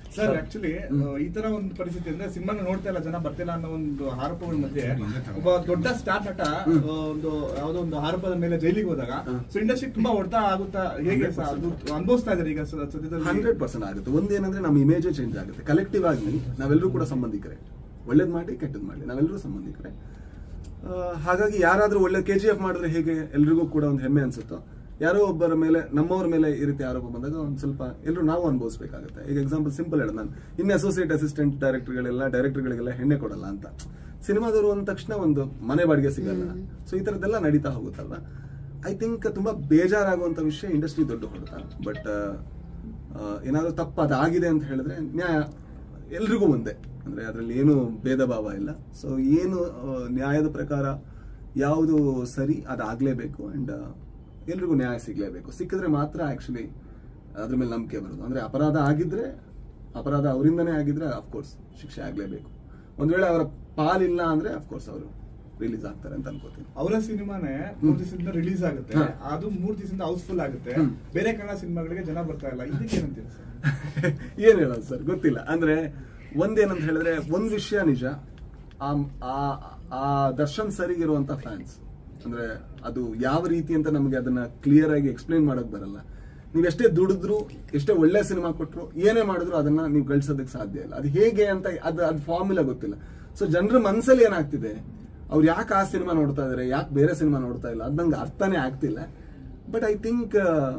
Sir actually ಈ ತರ ಒಂದು ಪರಿಸ್ಥಿತಿ ಅಂದ್ರೆ ಸಿನಿಮಾ ನೋಡ್ತಾ ಇಲ್ಲ ಜನ ಬರ್ತಿಲ್ಲ ಅನ್ನೋ ಒಂದು ಆರೋಪಗಳ ಮಧ್ಯೆ ಒಬ್ಬ ದೊಡ್ಡ ಸ್ಟಾರ್ ನಟ ಆ, ಒಂದು ಯಾವ್ದೋ ಒಂದು ಆರೋಪದ ಮೇಲೆ ಜೈಲಿಗೆ ಹೋದಾಗ ಸೊ ಇಂಡಸ್ಟ್ರಿ ತುಂಬಾ ಹೊಡೆತ ಆಗುತ್ತಾ ಹೇಗೆ ಸರ್ ಅದು ಅನುಭವಿಸ್ತಾ ಇದಾರೆ ಈಗ ಸ- ಸದ್ಯದಲ್ಲಿ ಹಂಡ್ರೆಡ್ ಪರ್ಸೆಂಟ್ ಆಗುತ್ತೆ ಒಂದೇನಂದ್ರೆ ನಮ್ಮ ಇಮೇಜೇ ಚೇಂಜ್ ಆಗುತ್ತೆ ಕಲೆಕ್ಟಿವ್ ಆಗಿ ನಾವೆಲ್ಲರೂ ಕೂಡ ಸಂಬಂಧಿಕರೇ ಒಳ್ಳೇದು ಮಾಡಿ ಕೆಟ್ಟದ್ದು ಮಾಡಿ ನಾವೆಲ್ಲರೂ ಸಂಬಂಧಿಕರೇ ಆ, ಹಾಗಾಗಿ ಯಾರಾದ್ರೂ ಒಳ್ಳೆ ಕೆ ಜಿ ಎಫ್ ಮಾಡಿದ್ರೆ ಹೇಗೆ ಎಲ್ರಿಗೂ ಕೂಡ ಒಂದು ಹೆಮ್ಮೆ ಅನ್ಸುತ್ತೋ ಯಾರೋ ಒಬ್ಬರ ಮೇಲೆ ನಮ್ಮವ್ರ ಮೇಲೆ ಈ ರೀತಿ ಆರೋಪ ಬಂದಾಗ ಒಂದು ಸ್ವಲ್ಪ ಎಲ್ಲರೂ ನಾವು ಅನುಭವಿಸ್ಬೇಕಾಗುತ್ತೆ ಈಗ ಎಕ್ಸಾಂಪಲ್ ಸಿಂಪಲ್ ಹೇಳೋದು ನಾನು ಇನ್ನು ಅಸೋಸಿಯೇಟ್ ಅಸಿಸ್ಟೆಂಟ್ ಡೈರೆಕ್ಟರ್ಗಳೆಲ್ಲ ಡೈರೆಕ್ಟರ್ಗಳಿಗೆಲ್ಲ ಹೆಣ್ಣೆ ಕೊಡಲ್ಲ ಅಂತ ಸಿನಿಮಾದವರು ಅಂದ ತಕ್ಷಣ ಒಂದು ಮನೆ ಬಾಡಿಗೆ ಸಿಗಲ್ಲ ಸೊ ಈ ಥರದ್ದೆಲ್ಲ ನಡೀತಾ ಹೋಗುತ್ತಲ್ಲ ಐ ಥಿಂಕ್ ತುಂಬಾ ಬೇಜಾರಾಗುವಂತ ವಿಷಯ ಇಂಡಸ್ಟ್ರಿ ದೊಡ್ಡ ಹೊಡೆತ ಬಟ್ ಏನಾದರೂ ತಪ್ಪು ಅದಾಗಿದೆ ಅಂತ ಹೇಳಿದ್ರೆ ನ್ಯಾಯ ಎಲ್ರಿಗೂ ಒಂದೇ ಅಂದ್ರೆ ಅದರಲ್ಲಿ ಏನು ಭೇದ ಭಾವ ಇಲ್ಲ ಸೊ ಏನು ಆ, ನ್ಯಾಯದ ಪ್ರಕಾರ ಯಾವುದು ಸರಿ ಅದಾಗಲೇಬೇಕು ಅಂಡ್ ಎಲ್ರಿಗೂ ನ್ಯಾಯ ಸಿಗ್ಲೇಬೇಕು ಸಿಕ್ಕಿದ್ರೆ ಮಾತ್ರ ಆಕ್ಚುಲಿ ಅದ್ರ ಮೇಲೆ ನಂಬಿಕೆ ಬರೋದು ಅಂದ್ರೆ ಅಪರಾಧ ಆಗಿದ್ರೆ ಅಪರಾಧ ಅವರಿಂದನೇ ಆಗಿದ್ರೆ ಅಫ್ಕೋರ್ಸ್ ಶಿಕ್ಷೆ ಆಗ್ಲೇಬೇಕು ಒಂದ್ ವೇಳೆ ಅವರ ಪಾಲಿಲ್ಲ ಅಂದ್ರೆ ಅಫ್ಕೋರ್ಸ್ ಅವರು ರಿಲೀಸ್ ಆಗ್ತಾರೆ ಅಂತ ಅನ್ಕೋತೀನಿ ಅವರ ಸಿನಿಮಾನೇ ಮೂರ್ ದಿವಸದಿಂದ ರಿಲೀಸ್ ಆಗುತ್ತೆ ಹಾ. ಅದು ಮೂರ್ ದಿವಸದಿಂದ ಹೌಸ್ಫುಲ್ ಆಗುತ್ತೆ ಹ್ಮ್. ಬೇರೆ ಕನ್ನಡ ಸಿನಿಮಾಗಳಿಗೆ ಜನ ಬರ್ತಾ ಇಲ್ಲ ಇದಕ್ಕೆ ಏನಂತೀರಾ ಸರ್ ಏನ್ ಹೇಳೋದು ಸರ್ ಗೊತ್ತಿಲ್ಲ ಅಂದ್ರೆ ಒಂದೇನಂತ ಹೇಳಿದ್ರೆ ಒಂದ್ ವಿಷಯ ನಿಜ ಆ- ಆ- ಆ ದರ್ಶನ್ ಸರಿಗಿರುವಂತ ಫ್ಯಾನ್ಸ್ ಅಂದ್ರೆ ಅದು ಯಾವ ರೀತಿ ಅಂತ ನಮಗೆ ಅದನ್ನ ಕ್ಲಿಯರ್ ಆಗಿ ಎಕ್ಸ್ಪ್ಲೈನ್ ಮಾಡಕ್ ಬರಲ್ಲ ನೀವ್ ಎಷ್ಟೇ ದುಡಿದ್ರು ಎಷ್ಟೇ ಒಳ್ಳೆ ಸಿನಿಮಾ ಕೊಟ್ರು ಏನೇ ಮಾಡಿದ್ರು ಅದನ್ನ ನೀವು ಗಳಿಸೋದಕ್ಕೆ ಸಾಧ್ಯ ಇಲ್ಲ ಅದು ಹೇಗೆ ಅಂತ ಅದು ಅದು ಫಾರ್ಮುಲಾ ಗೊತ್ತಿಲ್ಲ ಸೊ ಜನರ ಮನ್ಸಲ್ಲಿ ಏನಾಗ್ತಿದೆ ಅವ್ರು ಯಾಕೆ ಆ ಸಿನಿಮಾ ನೋಡ್ತಾ ಇದಾರೆ ಯಾಕೆ ಬೇರೆ ಸಿನಿಮಾ ನೋಡ್ತಾ ಇಲ್ಲ ಅದ್ ನಂಗೆ ಅರ್ಥನೇ ಆಗ್ತಿಲ್ಲ ಬಟ್ ಐ ಥಿಂಕ್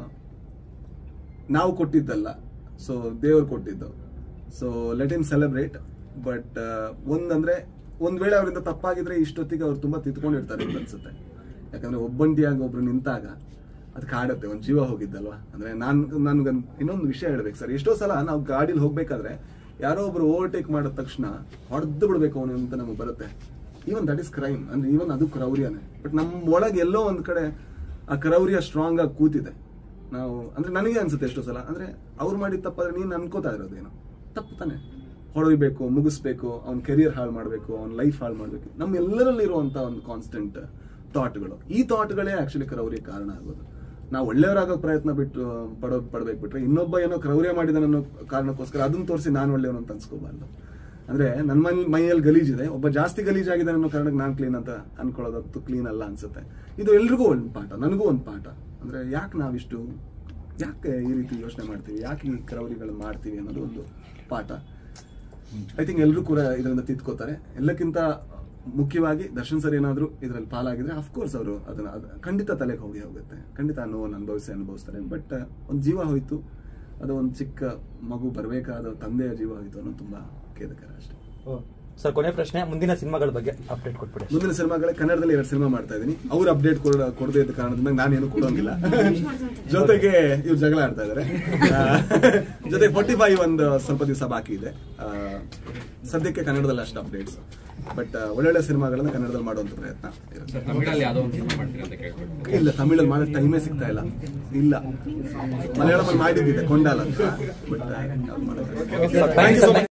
ನಾವು ಕೊಟ್ಟಿದ್ದಲ್ಲ ಸೊ ದೇವ್ರು ಕೊಟ್ಟಿದ್ದು so let in celebrate but ಒಂದಂದ್ರೆ ಒಂದ್ ವೇಳೆ ಅವರಿಂದ ತಪ್ಪಾಗಿದ್ರೆ ಇಷ್ಟೊತ್ತಿಗೆ ಅವ್ರು ತುಂಬಾ ತಿತ್ಕೊಂಡಿರ್ತಾರೆ ಅಂತ ಅನ್ಸುತ್ತೆ ಯಾಕಂದ್ರೆ ಒಬ್ಬಂಟಿಯಾಗಿ ಒಬ್ರು ನಿಂತಾಗ ಅದು ಕಾಡತ್ತೆ ಒಂದ್ ಜೀವ ಹೋಗಿದ್ದಲ್ವಾ ಅಂದ್ರೆ ನಾನ್ ನನ್ಗೆ ಇನ್ನೊಂದು ವಿಷಯ ಹೇಳ್ಬೇಕು ಸರ್ ಎಷ್ಟೋ ಸಲ ನಾವು ಗಾಡಿಲಿ ಹೋಗ್ಬೇಕಾದ್ರೆ ಯಾರೋ ಒಬ್ರು ಓವರ್ಟೇಕ್ ಮಾಡಿದ ತಕ್ಷಣ ಹೊಡೆದು ಬಿಡ್ಬೇಕು ಅವನು ಅಂತ ನಮಗೆ ಬರುತ್ತೆ ಈವನ್ ದಟ್ ಇಸ್ ಕ್ರೈಮ್ ಅಂದ್ರೆ ಈವನ್ ಅದು ಕ್ರೌರ್ಯನೇ ಬಟ್ ನಮ್ಮ ಒಳಗೆ ಎಲ್ಲೋ ಒಂದ್ ಕಡೆ ಆ ಕ್ರೌರ್ಯ ಸ್ಟ್ರಾಂಗ್ ಆಗಿ ಕೂತಿದೆ ನಾವು ಅಂದ್ರೆ ನನಗೆ ಅನ್ಸುತ್ತೆ ಎಷ್ಟೋ ಸಲ ಅಂದ್ರೆ ಅವ್ರು ಮಾಡಿದ ತಪ್ಪಾದ್ರೆ ನೀನು ಅನ್ಕೋತಾ ಇರೋದೇನು ತಪ್ಪು ತಾನೆ ಹೊಡೆಯಬೇಕು ಮುಗಿಸ್ಬೇಕು ಅವ್ನ ಕೆರಿಯರ್ ಹಾಳು ಮಾಡಬೇಕು ಅವ್ನ ಲೈಫ್ ಹಾಳು ಮಾಡಬೇಕು ನಮ್ಮೆಲ್ಲರಲ್ಲಿ ಇರುವಂತ ಒಂದು ಕಾನ್ಸ್ಟೆಂಟ್ ಥಾಟ್ಗಳು ಈ ಥಾಟ್ಗಳೇ ಆಕ್ಚುಲಿ ಕ್ರೌರ್ಯ ಕಾರಣ ಆಗೋದು ನಾವು ಒಳ್ಳೆಯವರಾಗೋ ಪ್ರಯತ್ನ ಬಿಟ್ಟು ಪಡೋ ಪಡ್ಬೇಕು ಬಿಟ್ರೆ ಇನ್ನೊಬ್ಬ ಏನೋ ಕ್ರೌರ್ಯ ಮಾಡಿದ ಅನ್ನೋ ಕಾರಣಕ್ಕೋಸ್ಕರ ಅದನ್ನ ತೋರಿಸಿ ನಾನು ಒಳ್ಳೆಯವನು ಅಂತ ಅನ್ಸ್ಕೋಬಾರ್ದು ಅಂದ್ರೆ ನನ್ನ ಮೈ ಮೈಯಲ್ಲಿ ಗಲೀಜಿದೆ ಒಬ್ಬ ಜಾಸ್ತಿ ಗಲೀಜಾಗಿದೆ ಅನ್ನೋ ಕಾರಣಕ್ಕೆ ನಾನು ಕ್ಲೀನ್ ಅಂತ ಅನ್ಕೊಳ್ಳೋದತ್ತು ಕ್ಲೀನ್ ಅಲ್ಲ ಅನ್ಸುತ್ತೆ ಇದು ಎಲ್ರಿಗೂ ಒಂದು ಪಾಠ ನನಗೂ ಒಂದು ಪಾಠ ಅಂದ್ರೆ ಯಾಕೆ ನಾವಿಷ್ಟು ಯಾಕೆ ಈ ರೀತಿ ಯೋಚನೆ ಮಾಡ್ತೀವಿ ಯಾಕೆ ಈ ಕ್ರೌರಿಗಳು ಮಾಡ್ತೀವಿ ಅನ್ನೋದು ಒಂದು ಪಾಠ ಐ ಥಿಂಕ್ ಎಲ್ಲರೂ ಕೂಡ ಇದರಿಂದ ತಿದ್ಕೋತಾರೆ ಎಲ್ಲಕ್ಕಿಂತ ಮುಖ್ಯವಾಗಿ ದರ್ಶನ್ ಸರ್ ಏನಾದ್ರು ಇದರಲ್ಲಿ ಪಾಲಾಗಿದ್ರೆ ಅಫ್ಕೋರ್ಸ್ ಅವರು ಅದನ್ನ ಅದ್- ಖಂಡಿತ ತಲೆಗೆ ಹೋಗಿ ಹೋಗುತ್ತೆ ಖಂಡಿತ ಆ ನೋವನ್ನು ಅನುಭವಿಸಿ ಅನುಭವಿಸ್ತಾರೆ ಬಟ್ ಒಂದು ಜೀವ ಹೋಯ್ತು ಅದು ಒಂದು ಚಿಕ್ಕ ಮಗು ಬರಬೇಕಾದ ತಂದೆಯ ಜೀವ ಹೋಯ್ತು ಅನ್ನೋದು ತುಂಬಾ ಖೇದಕರ ಅಷ್ಟೇ ಸರ್ ಕೊನೆ ಪ್ರಶ್ನೆ ಮುಂದಿನ ಸಿನಿಮಾಗಳ ಬಗ್ಗೆ ಅಪ್ಡೇಟ್ ಕೊಟ್ಬಿಡಿ ಮುಂದಿನ ಸಿನಿಮಾಗಳೇ ಕನ್ನಡದಲ್ಲಿ ಎರಡು ಸಿನಿಮಾ ಮಾಡ್ತಾ ಇದ್ದೀನಿ ಅವ್ರು ಅಪ್ಡೇಟ್ ಕೊಡ ಕೊಡದೇ ಇದ್ದ ಕಾರಣದಿಂದ ನಾನೇನು ಕೊಡೋಂಗಿಲ್ಲ ಜೊತೆಗೆ ಇವ್ರು ಜಗಳ ಆಡ್ತಾ ಇದಾರೆ ಆ, ಜೊತೆಗೆ ಫೋರ್ಟಿ ಫೈವ್ ಒಂದು ಸ್ವಲ್ಪ ದಿವಸ ಬಾಕಿ ಇದೆ ಆ, ಸದ್ಯಕ್ಕೆ ಕನ್ನಡದಲ್ಲಿ ಅಷ್ಟು ಅಪ್ಡೇಟ್ಸ್ ಬಟ್ ಒಳ್ಳೊಳ್ಳೆ ಸಿನಿಮಾಗಳನ್ನ ಕನ್ನಡದಲ್ಲಿ ಮಾಡುವಂತ ಪ್ರಯತ್ನ ಇರುತ್ತೆ ಸರ್ ತಮಿಳಲ್ಲಿ ಯಾವ್ದೋ ಒಂದು ಸಿನಿಮಾ ಮಾಡ್ತೀರಾ ಅಂತ ಕೇಳ್ಬಿಟ್ಟು ಇಲ್ಲ ತಮಿಳಲ್ಲಿ ಮಾಡೋ ಟೈಮೇ ಸಿಗ್ತಾ ಇಲ್ಲ ಇಲ್ಲ ಮಲಯಾಳಮಲ್ಲಿ ಮಾಡಿದ್ದಿದೆ ಕೊಂಡಾಲ ಅಂತ ಬಟ್ ಥ್ಯಾಂಕ್ಸ್